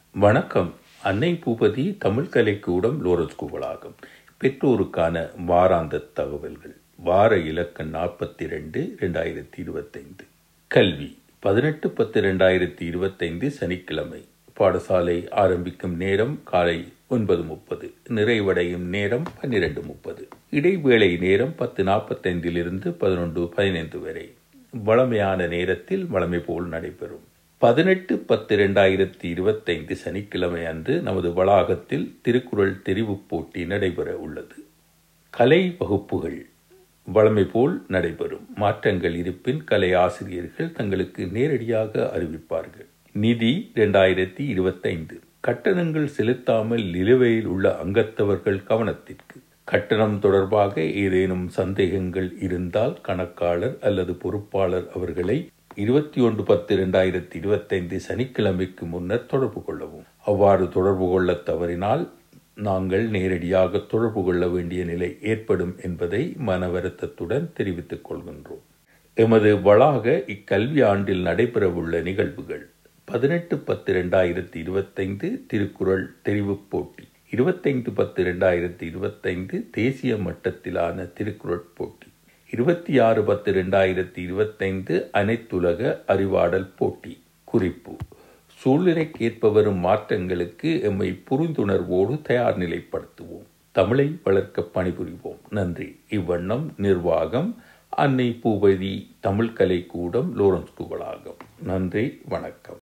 வணக்கம் அன்னை பூபதி தமிழ் கலைக்கூடம் லோரன்ஸ் கூவலாகும் பெற்றோருக்கான வாராந்த தகவல்கள் வார இலக்கம் நாற்பத்தி ரெண்டு ரெண்டாயிரத்தி இருபத்தைந்து கல்வி பதினெட்டு பத்து ரெண்டாயிரத்தி இருபத்தைந்து சனிக்கிழமை பாடசாலை ஆரம்பிக்கும் நேரம் காலை ஒன்பது முப்பது நிறைவடையும் நேரம் பன்னிரண்டு முப்பது இடைவேளை நேரம் பத்து நாற்பத்தைந்திலிருந்து பதினொன்று பதினைந்து வரை வளமையான நேரத்தில் வளமை போல் நடைபெறும் பதினெட்டு பத்து இரண்டாயிரத்தி இருபத்தைந்து சனிக்கிழமை அன்று நமது வளாகத்தில் திருக்குறள் தெரிவு போட்டி நடைபெற உள்ளது கலை வகுப்புகள் வளமை போல் நடைபெறும் மாற்றங்கள் இருப்பின் கலை ஆசிரியர்கள் தங்களுக்கு நேரடியாக அறிவிப்பார்கள் நிதி இரண்டாயிரத்தி இருபத்தைந்து கட்டணங்கள் செலுத்தாமல் நிலுவையில் உள்ள அங்கத்தவர்கள் கவனத்திற்கு கட்டணம் தொடர்பாக ஏதேனும் சந்தேகங்கள் இருந்தால் கணக்காளர் அல்லது பொறுப்பாளர் அவர்களை இருபத்தி ஒன்று பத்து இரண்டாயிரத்தி இருபத்தைந்து சனிக்கிழமைக்கு முன்னர் தொடர்பு கொள்ளவும் அவ்வாறு தொடர்பு கொள்ள தவறினால் நாங்கள் நேரடியாக தொடர்பு கொள்ள வேண்டிய நிலை ஏற்படும் என்பதை மன வருத்தத்துடன் தெரிவித்துக் கொள்கின்றோம் எமது வளாக இக்கல்வி ஆண்டில் நடைபெறவுள்ள நிகழ்வுகள் பதினெட்டு பத்து இரண்டாயிரத்தி இருபத்தைந்து திருக்குறள் தெரிவு போட்டி இருபத்தைந்து பத்து இரண்டாயிரத்தி இருபத்தைந்து தேசிய மட்டத்திலான திருக்குறள் போட்டி இருபத்தி ஆறு பத்து இரண்டாயிரத்தி இருபத்தைந்து அனைத்துலக அறிவாடல் போட்டி குறிப்பு சூழ்நிலைக்கேற்ப வரும் மாற்றங்களுக்கு எம்மை புரிந்துணர்வோடு தயார் நிலைப்படுத்துவோம் தமிழை வளர்க்க பணிபுரிவோம் நன்றி இவ்வண்ணம் நிர்வாகம் அன்னை பூபதி தமிழ் கலை கூடம் லோரன்ஸ் குவலாகம் நன்றி வணக்கம்